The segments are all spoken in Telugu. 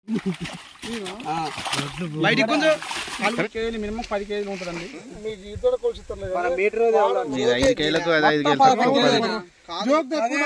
బయటికి కొంచెం నాలుగు కేజీలు మినిమం పది కేజీలు ఉంటుందండి ఇది ఐదు కేలకు అది ఐదు కేలు తక్కువ పది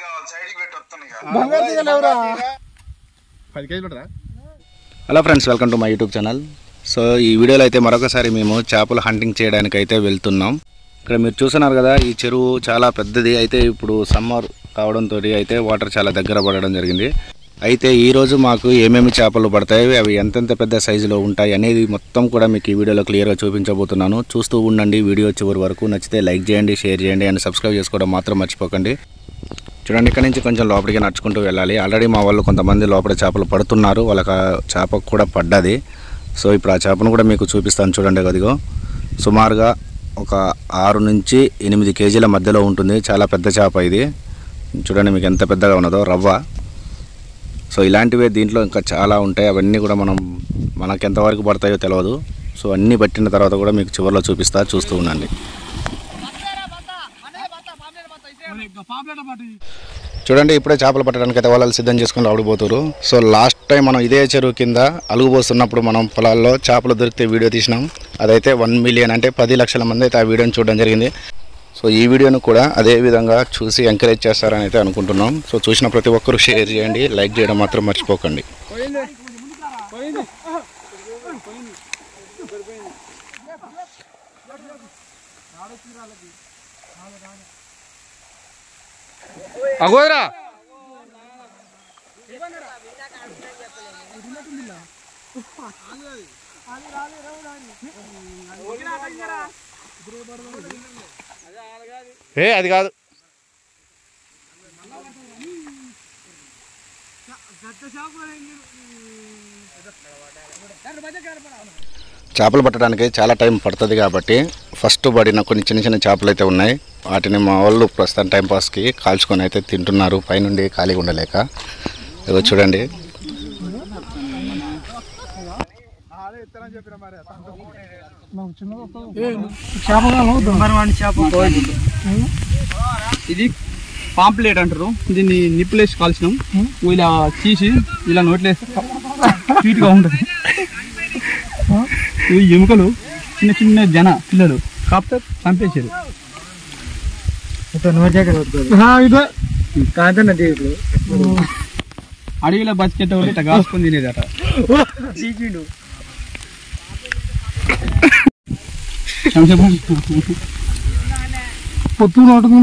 పది కేజీలు ఉంటుందా hello friends welcome to my YouTube channel so ఈ వీడియోలో అయితే మరొకసారి మేము చేపలు హంటింగ్ చేయడానికి అయితే వెళ్తున్నాం ఇక్కడ మీరు చూస్తున్నారు కదా ఈ చెరువు చాలా పెద్దది అయితే ఇప్పుడు సమ్మర్ కావడంతో అయితే వాటర్ చాలా దగ్గర పడడం జరిగింది అయితే ఈ రోజు మాకు ఏమేమి చేపలు పడతాయి అవి ఎంతెంత పెద్ద సైజులో ఉంటాయి అనేది మొత్తం కూడా మీకు ఈ వీడియోలో క్లియర్గా చూపించబోతున్నాను చూస్తూ ఉండండి వీడియో చివరి వరకు నచ్చితే లైక్ చేయండి షేర్ చేయండి అండ్ సబ్స్క్రైబ్ చేసుకోవడం మాత్రం మర్చిపోకండి చూడండి ఇక్కడ నుంచి కొంచెం లోపలికి నడుచుకుంటూ వెళ్ళాలి ఆల్రెడీ మా వాళ్ళు కొంతమంది లోపల చేపలు పడుతున్నారు వాళ్ళకి ఆ చేప కూడా పడ్డది సో ఇప్పుడు ఆ చేపను కూడా మీకు చూపిస్తాను చూడండి గదిగో సుమారుగా ఒక ఆరు నుంచి ఎనిమిది కేజీల మధ్యలో ఉంటుంది చాలా పెద్ద చేప ఇది చూడండి మీకు ఎంత పెద్దగా ఉన్నదో రవ్వ సో ఇలాంటివే దీంట్లో ఇంకా చాలా ఉంటాయి అవన్నీ కూడా మనం మనకి ఎంతవరకు పడతాయో తెలియదు సో అన్నీ పట్టిన తర్వాత కూడా మీకు చివరిలో చూపిస్తా చూస్తూ ఉండండి చూడండి ఇప్పుడే చేపలు పట్టడానికి అయితే వాళ్ళు సిద్ధం చేసుకుని రావడిపోతారు సో లాస్ట్ టైం మనం ఇదే చెరువు కింద అలుగుపోస్తున్నప్పుడు మనం పొలాల్లో చేపలు దొరికితే వీడియో తీసినాం అదైతే వన్ మిలియన్ అంటే పది లక్షల మంది అయితే ఆ వీడియోని చూడడం జరిగింది సో ఈ వీడియోను కూడా అదే విధంగా చూసి ఎంకరేజ్ చేస్తారని అయితే అనుకుంటున్నాం సో చూసిన ప్రతి ఒక్కరూ షేర్ చేయండి లైక్ చేయడం మాత్రం మర్చిపోకండి అగోదరా ఏ అది కాదు చేపలు పట్టడానికి చాలా టైం పడుతుంది కాబట్టి ఫస్ట్ పడిన కొన్ని చిన్న చిన్న చేపలు అయితే ఉన్నాయి వాటిని మా వాళ్ళు ప్రస్తుతం టైంపాస్కి కాల్చుకొని అయితే తింటున్నారు పైనుండి ఖాళీగా ఉండలేక ఇదిగో చూడండి ఇది పాంప్లెట్ అంటారు దీన్ని నిప్పులేసి కాల్చినాం ఇలా తీసి ఇలా నోట్లేసి స్వీట్గా ఉంటుంది ఇవి ఎముకలు చిన్న చిన్న జన పిల్లలు కాకపోతే చంపేసారు అడవిలో బతికేట వాళ్ళు ఇట్లా కాసుకొని తినేదట పొత్తు నాటుకుని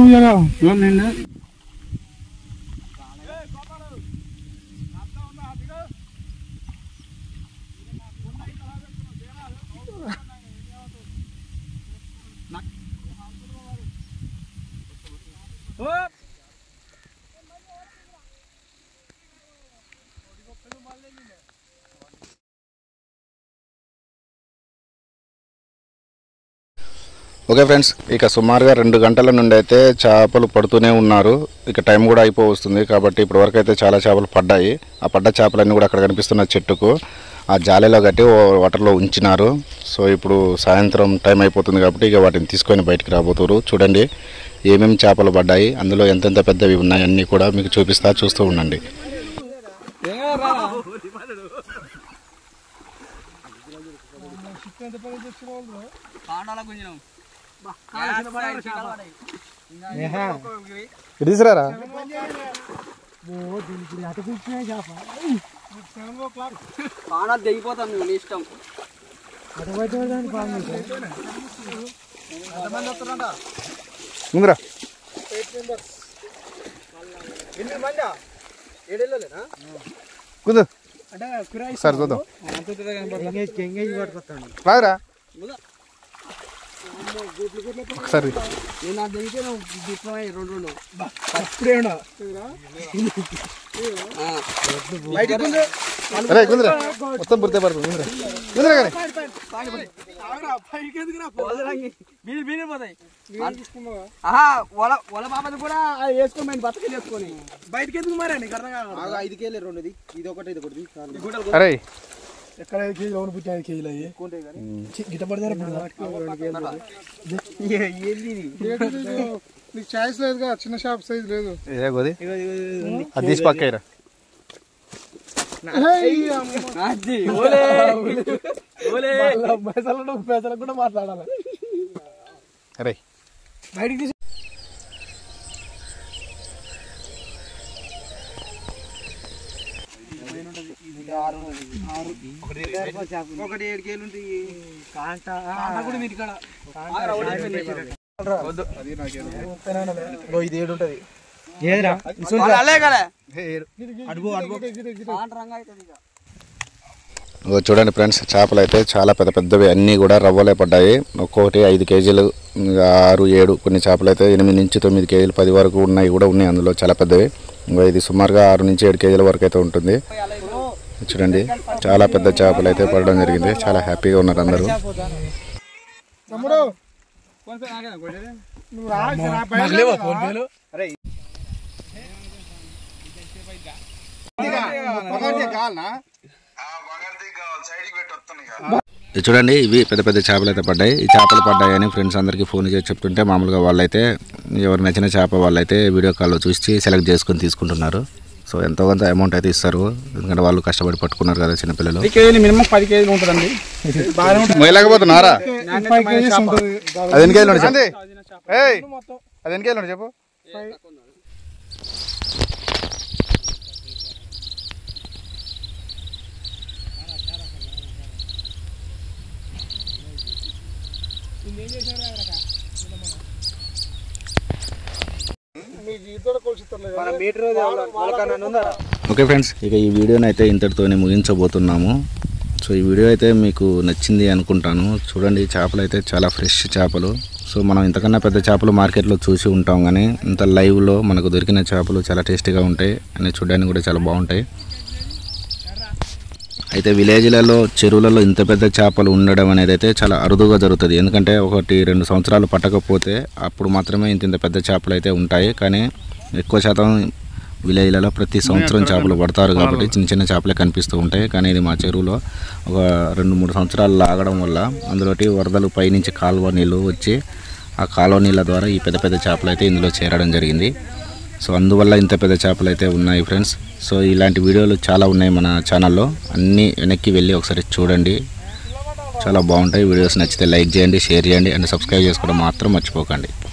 ఓకే ఫ్రెండ్స్ ఇక సుమారుగా రెండు గంటల నుండి అయితే చేపలు పడుతూనే ఉన్నారు ఇక టైం కూడా అయిపోవస్తుంది కాబట్టి ఇప్పటి వరకు అయితే చాలా చేపలు పడ్డాయి ఆ పడ్డ చేపలన్నీ కూడా అక్కడ కనిపిస్తున్న చెట్టుకు ఆ జాలీలో కట్టి ఓ వాటర్లో ఉంచినారు సో ఇప్పుడు సాయంత్రం టైం అయిపోతుంది కాబట్టి ఇక వాటిని తీసుకొని బయటికి రాబోతున్నారు చూడండి ఏమేమి చేపలు పడ్డాయి అందులో ఎంతెంత పెద్దవి ఉన్నాయి అన్నీ కూడా మీకు చూపిస్తా చూస్తూ ఉండండి తీసుకురారా ప్రాణాలు తెగిపోతాం నువ్వు నీ ఇష్టం ముందురా కూదు సరే చూద్దాం రాదురా ఒకసారి నేను నాకు తెగితే నువ్వు డిప్లొమా రెండు రెండు అరే కుందరా మొత్తం బుర్తే పడుతుంది కుందరా కుందరా కానీ బీడి బీడి పోతాయి ఆహా వల వల బాబది కూడా అది వేసుకోమని బతకలు వేసుకొని బయటకి ఎందుకు మరి నీకు అర్థం కాదు ఐదు కేజీలు రెండుది ఇది ఒకటి ఇది ఒకటి అరే ఎక్కడ ఐదు కేజీలు అవును పుట్టి ఐదు కేజీలు అయ్యి గిట్ట పడతారా ఏంది ఇది? నీకు ఛాయిస్ లేదుగా చిన్న షాప్ సైజ్ లేదు ఇదే గోది అది తీసి పక్కయ్యరా అది, ఓలే. ఓలే. పైసలు పైసలు కూడా మాట్లాడాలి అరే బయటికి తీసి ఒకటి ఏడు కేలు ఉంటాయి కాంట కూడా మీరు ఇక్కడ ఇది ఏడు ఉంటది ఏదిరా అలే కదా అడుగు అడుగు రంగా అవుతుంది ఇక ఇగో చూడండి ఫ్రెండ్స్ చేపలు అయితే చాలా పెద్ద పెద్దవి అన్నీ కూడా రవ్వలే పడ్డాయి ఒక్కొక్కటి ఐదు కేజీలు ఇంకా ఆరు ఏడు కొన్ని చేపలు అయితే ఎనిమిది నుంచి తొమ్మిది కేజీలు పది వరకు ఉన్నాయి కూడా ఉన్నాయి అందులో చాలా పెద్దవి ఇంకా ఇది సుమారుగా ఆరు నుంచి ఏడు కేజీల వరకు అయితే ఉంటుంది చూడండి చాలా పెద్ద చేపలు అయితే పడడం జరిగింది చాలా హ్యాపీగా ఉన్నారు అందరూ తమ్ముడు నువ్వు రా రా బయట ఫోన్ పేలు ఇది చూడండి ఇవి పెద్ద పెద్ద చేపలు అయితే పడ్డాయి ఈ చేపలు పడ్డాయని ఫ్రెండ్స్ అందరికీ ఫోన్ చేసి చెప్తుంటే మామూలుగా వాళ్ళైతే ఎవరు నచ్చిన చేప వాళ్ళైతే వీడియో కాల్లో చూసి సెలెక్ట్ చేసుకొని తీసుకుంటున్నారు సో ఎంతో కొంత అమౌంట్ అయితే ఇస్తారు ఎందుకంటే వాళ్ళు కష్టపడి పట్టుకున్నారు కదా చిన్నపిల్లలు పది కేజీలు మినిమం పది కేజీలు ఉంటుందండి మొయ్యలేకపోతున్నారా ఫైవ్ కేజీస్ ఉంటుంది అది ఎన్ని కేజీలు చెప్పు అది ఎన్ని కేజీలు చెప్పు మీకు ఈతో కొలుచుతారు మన మీటర్ మొలకన్నా ఉందా ఓకే ఫ్రెండ్స్ ఇక ఈ వీడియోని అయితే ఇంతటితోనే ముగించబోతున్నాము సో ఈ వీడియో అయితే మీకు నచ్చింది అనుకుంటాను చూడండి ఈ చేపలు అయితే చాలా ఫ్రెష్ చేపలు సో మనం ఇంతకన్నా పెద్ద చేపలు మార్కెట్లో చూసి ఉంటాం కానీ ఇంత లైవ్లో మనకు దొరికిన చేపలు చాలా టేస్టీగా ఉంటాయి అని చూడడానికి కూడా చాలా బాగుంటాయి అయితే విలేజ్లలో చెరువులలో ఇంత పెద్ద చేపలు ఉండడం అనేది అయితే చాలా అరుదుగా జరుగుతుంది ఎందుకంటే ఒకటి రెండు సంవత్సరాలు పట్టకపోతే అప్పుడు మాత్రమే ఇంత ఇంత పెద్ద చేపలు అయితే ఉంటాయి కానీ ఎక్కువ శాతం విలేజ్లలో ప్రతి సంవత్సరం చేపలు పడతారు కాబట్టి చిన్న చిన్న చేపలే కనిపిస్తూ ఉంటాయి కానీ ఇది మా చెరువులో ఒక రెండు మూడు సంవత్సరాలు లాగడం వల్ల అందులోటి వరదలు పైనుంచి కాలువ నీళ్ళు వచ్చి ఆ కాలువ నీళ్ళ ద్వారా ఈ పెద్ద పెద్ద చేపలు అయితే ఇందులో చేరడం జరిగింది సో అందువల్ల ఇంత పెద్ద చేపలు అయితే ఉన్నాయి ఫ్రెండ్స్ సో ఇలాంటి వీడియోలు చాలా ఉన్నాయి మన ఛానల్లో అన్నీ వెనక్కి వెళ్ళి ఒకసారి చూడండి చాలా బాగుంటాయి వీడియోస్ నచ్చితే లైక్ చేయండి షేర్ చేయండి అండ్ సబ్స్క్రైబ్ చేసుకోవడం మాత్రం మర్చిపోకండి